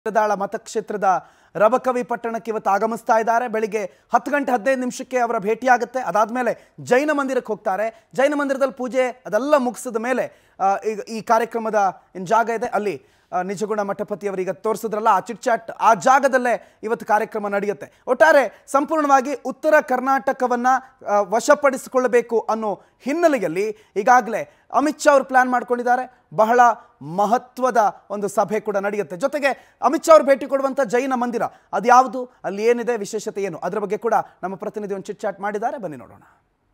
ದಾಳ ಮತಕ್ಷೇತ್ರದ ರಬಕವಿ ಪಟ್ಟಣಕ್ಕೆ ಇವತ್ತು ಆಗಮಿಸ್ತಾ ಇದ್ದಾರೆ ಬೆಳಿಗ್ಗೆ ಹತ್ತು ಗಂಟೆ ಹದಿನೈದು ನಿಮಿಷಕ್ಕೆ ಅವರ ಭೇಟಿಯಾಗುತ್ತೆ ಅದಾದಮೇಲೆ ಜೈನ ಮಂದಿರಕ್ಕೆ ಹೋಗ್ತಾರೆ ಜೈನ ಮಂದಿರದಲ್ಲಿ ಪೂಜೆ ಅದೆಲ್ಲ ಮುಗಿಸಿದ ಮೇಲೆ ಆ, ಈಗ ಈ ಕಾರ್ಯಕ್ರಮದ ಏನು ಜಾಗ ಇದೆ ಅಲ್ಲಿ ಆ, ನಿಜಗುಣ ಮಠಪತಿಯವರೀಗ ತೋರಿಸಿದ್ರಲ್ಲ ಆ ಚಿಟ್ಚಾಟ್ ಆ ಜಾಗದಲ್ಲೇ ಇವತ್ತು ಕಾರ್ಯಕ್ರಮ ನಡೆಯುತ್ತೆ ಒಟ್ಟಾರೆ ಸಂಪೂರ್ಣವಾಗಿ ಉತ್ತರ ಕರ್ನಾಟಕವನ್ನ ಆ, ವಶಪಡಿಸಿಕೊಳ್ಳಬೇಕು ಅನ್ನೋ ಹಿನ್ನೆಲೆಯಲ್ಲಿ ಈಗಾಗಲೇ ಅಮಿತ್ ಶಾ ಅವರು ಪ್ಲಾನ್ ಮಾಡ್ಕೊಂಡಿದ್ದಾರೆ ಬಹಳ ಮಹತ್ವದ ಒಂದು ಸಭೆ ಕೂಡ ನಡೆಯುತ್ತೆ ಜೊತೆಗೆ ಅಮಿತ್ ಶಾ ಅವರು ಭೇಟಿ ಕೊಡುವಂಥ ಜೈನ ಮಂದಿರ ಅದು ಯಾವುದು ಅಲ್ಲಿ ಏನಿದೆ ವಿಶೇಷತೆ ಏನು ಅದರ ಬಗ್ಗೆ ಕೂಡ ನಮ್ಮ ಪ್ರತಿನಿಧಿ ಒಂದು ಚಿಟ್ಚಾಟ್ ಮಾಡಿದ್ದಾರೆ ಬನ್ನಿ ನೋಡೋಣ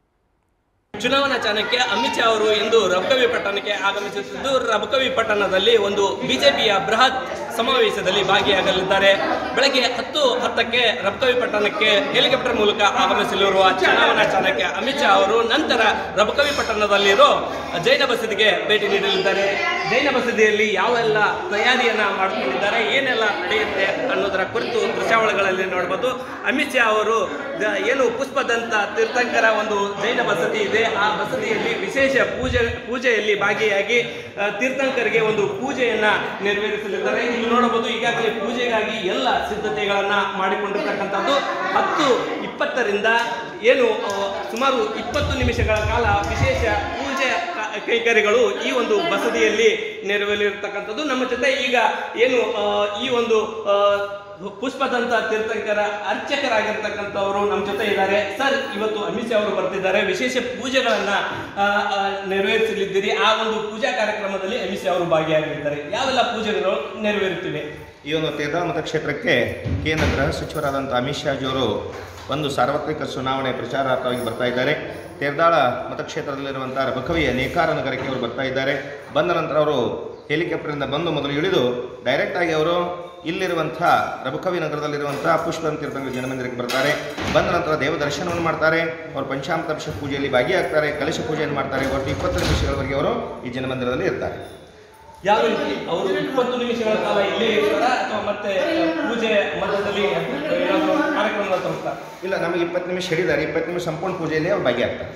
ಚುನಾವಣಾ ಚಾಣಕ್ಯ ಅಮಿತ್ ಶಾ ಅವರು ಇಂದು ರಬಕವಿ ಪಟ್ಟಣಕ್ಕೆ ಆಗಮಿಸುತ್ತಿದ್ದು ರಬಕವಿ ಪಟ್ಟಣದಲ್ಲಿ ಒಂದು ಬಿಜೆಪಿಯ ಬೃಹತ್ ಸಮಾವೇಶದಲ್ಲಿ ಭಾಗಿಯಾಗಲಿದ್ದಾರೆ ಬೆಳಗ್ಗೆ ಹತ್ತು ಹತ್ತಕ್ಕೆ ರಬಕವಿ ಪಟ್ಟಣಕ್ಕೆ ಹೆಲಿಕಾಪ್ಟರ್ ಮೂಲಕ ಆಗಮಿಸಲಿರುವ ಚುನಾವಣಾ ಚಾಣಕ್ಯ ಅಮಿತ್ ಶಾ ಅವರು ನಂತರ ರಬಕವಿ ಪಟ್ಟಣದಲ್ಲಿರೋ ಜೈನ ಬಸದಿಗೆ ಭೇಟಿ ನೀಡಲಿದ್ದಾರೆ ಜೈನ ಬಸದಿಯಲ್ಲಿ ಯಾವೆಲ್ಲ ತಯಾರಿಯನ್ನ ಮಾಡಿಕೊಂಡಿದ್ದಾರೆ ಏನೆಲ್ಲ ನಡೆಯುತ್ತೆ ಅನ್ನೋದರ ಕುರಿತು ದೃಶ್ಯಾವಳಿಗಳಲ್ಲಿ ನೋಡಬಹುದು ಅಮಿತ್ ಶಾ ಅವರು ದ- ಏನು ಪುಷ್ಪದಂತ ತೀರ್ಥಂಕರ ಒಂದು ಜೈನ ಬಸದಿ ಇದೆ ಆ ಬಸದಿಯಲ್ಲಿ ವಿಶೇಷ ಪೂಜೆ ಪೂಜೆಯಲ್ಲಿ ಭಾಗಿಯಾಗಿ ಆ, ತೀರ್ಥಂಕರಿಗೆ ಒಂದು ಪೂಜೆಯನ್ನ ನೆರವೇರಿಸಲಿದ್ದಾರೆ ಇಲ್ಲಿ ನೋಡಬಹುದು ಈಗಾಗಲೇ ಪೂಜೆಗಾಗಿ ಎಲ್ಲ ಸಿದ್ಧತೆಗಳನ್ನ ಮಾಡಿಕೊಂಡಿರ್ತಕ್ಕಂಥದ್ದು ಹತ್ತು ಇಪ್ಪತ್ತರಿಂದ ಏನು ಆ, ಸುಮಾರು ಇಪ್ಪತ್ತು ನಿಮಿಷಗಳ ಕಾಲ ವಿಶೇಷ ಪೂಜೆ ಕ- ಕೈಕರ್ಯಗಳು ಈ ಒಂದು ಬಸದಿಯಲ್ಲಿ ನೆರವೇರಿರ್ತಕ್ಕಂಥದ್ದು ನಮ್ಮ ಜೊತೆ ಈಗ ಏನು ಆ, ಈ ಒಂದು ಆ, ಪುಷ್ಪದಂತ ತೀರ್ಥಂಕರ ಅರ್ಚಕರಾಗಿರ್ತಕ್ಕಂಥವರು ನಮ್ಮ ಜೊತೆ ಇದ್ದಾರೆ ಸರ್ ಇವತ್ತು ಅಮಿತ್ ಶಾ ಅವರು ಬರ್ತಿದ್ದಾರೆ ವಿಶೇಷ ಪೂಜೆಗಳನ್ನ ಆ, ಆ, ನೆರವೇರಿಸಲಿದ್ದೀರಿ ಆ ಒಂದು ಪೂಜಾ ಕಾರ್ಯಕ್ರಮದಲ್ಲಿ ಅಮಿತ್ ಶಾ ಅವರು ಭಾಗಿಯಾಗಲಿದ್ದಾರೆ ಯಾವೆಲ್ಲ ಪೂಜೆಗಳು ನೆರವೇರುತ್ತಿವೆ ಈ ಒಂದು ತೇರ್ದಾಳ ಮತಕ್ಷೇತ್ರಕ್ಕೆ ಕೇಂದ್ರ ಗೃಹ ಸಚಿವರಾದಂಥ ಅಮಿತ್ ಶಾಜಿಯವರು ಒಂದು ಸಾರ್ವತ್ರಿಕ ಚುನಾವಣೆ ಪ್ರಚಾರಾರ್ಥವಾಗಿ ಬರ್ತಾ ಇದ್ದಾರೆ ತೇರ್ದಾಳ ಮತಕ್ಷೇತ್ರದಲ್ಲಿರುವಂಥ ರಬಕವಿಯ ನೇಕಾರ ನಗರಕ್ಕೆ ಅವರು ಬರ್ತಾ ಇದ್ದಾರೆ ಬಂದ ನಂತರ ಅವರು ಹೆಲಿಕಾಪ್ಟರಿಂದ ಬಂದು ಮೊದಲು ಇಳಿದು ಡೈರೆಕ್ಟಾಗಿ ಅವರು ಇಲ್ಲಿರುವಂಥ ರಬಕವಿ ನಗರದಲ್ಲಿರುವಂಥ ಪುಷ್ಪಂ ತೀರ್ಥಂಕರ ಜನಮಂದಿರಕ್ಕೆ ಬರ್ತಾರೆ ಬಂದ ನಂತರ ದೇವ ದರ್ಶನವನ್ನು ಮಾಡ್ತಾರೆ ಅವರು ಪಂಚಾಮೃತ ಪೂಜೆಯಲ್ಲಿ ಭಾಗಿಯಾಗ್ತಾರೆ ಕಲಶ ಪೂಜೆಯನ್ನು ಮಾಡ್ತಾರೆ ಒಟ್ಟು ಇಪ್ಪತ್ತು ನಿಮಿಷಗಳವರೆಗೆ ಅವರು ಈ ಜನಮಂದಿರದಲ್ಲಿ ಇರ್ತಾರೆ ಯಾವ ರೀತಿ ಅವರು ಇಪ್ಪತ್ತು ನಿಮಿಷಗಳ ಕಾಲ ಇಲ್ಲೇ ಇರ್ತಾರಾ ಅಥವಾ ಮತ್ತೆ ಪೂಜೆ ಮಧ್ಯದಲ್ಲಿ ಏನಾದರೂ ಕಾರ್ಯಕ್ರಮ ತೋರಿಸ್ತಾರೆ ಇಲ್ಲ ನಮಗೆ ಇಪ್ಪತ್ತು ನಿಮಿಷ ಹೇಳಿದ್ದಾರೆ ಇಪ್ಪತ್ತು ನಿಮಿಷ ಸಂಪೂರ್ಣ ಪೂಜೆಯಲ್ಲಿ ಅವ್ರು ಭಾಗಿಯಾಗ್ತಾರೆ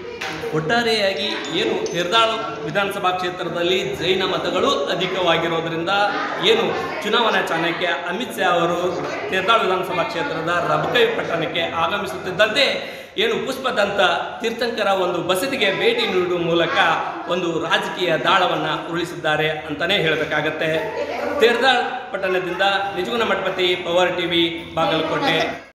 ಒಟ್ಟಾರೆಯಾಗಿ ಏನು ತಿರ್ದಾಳು ವಿಧಾನಸಭಾ ಕ್ಷೇತ್ರದಲ್ಲಿ ಜೈನ ಮತಗಳು ಅಧಿಕವಾಗಿರೋದ್ರಿಂದ ಏನು ಚುನಾವಣಾ ಚಾಣಕ್ಯ ಅಮಿತ್ ಶಾ ಅವರು ತಿರ್ದಾಳು ವಿಧಾನಸಭಾ ಕ್ಷೇತ್ರದ ರಬಕವಿ ಪಟ್ಟಣಕ್ಕೆ ಆಗಮಿಸುತ್ತಿದ್ದಂತೆ ಏನು ಪುಷ್ಪದಂತ ತೀರ್ಥಂಕರ ಒಂದು ಬಸದಿಗೆ ಭೇಟಿ ನೀಡುವ ಮೂಲಕ ಒಂದು ರಾಜಕೀಯ ದಾಳವನ್ನು ಉರುಳಿಸಿದ್ದಾರೆ ಅಂತಲೇ ಹೇಳಬೇಕಾಗತ್ತೆ ತೇರ್ದಾಳ್ ಪಟ್ಟಣದಿಂದ ನಿಜಗುಣ ಮಠಪತಿ ಪವರ್ ಟಿವಿ ಬಾಗಲಕೋಟೆ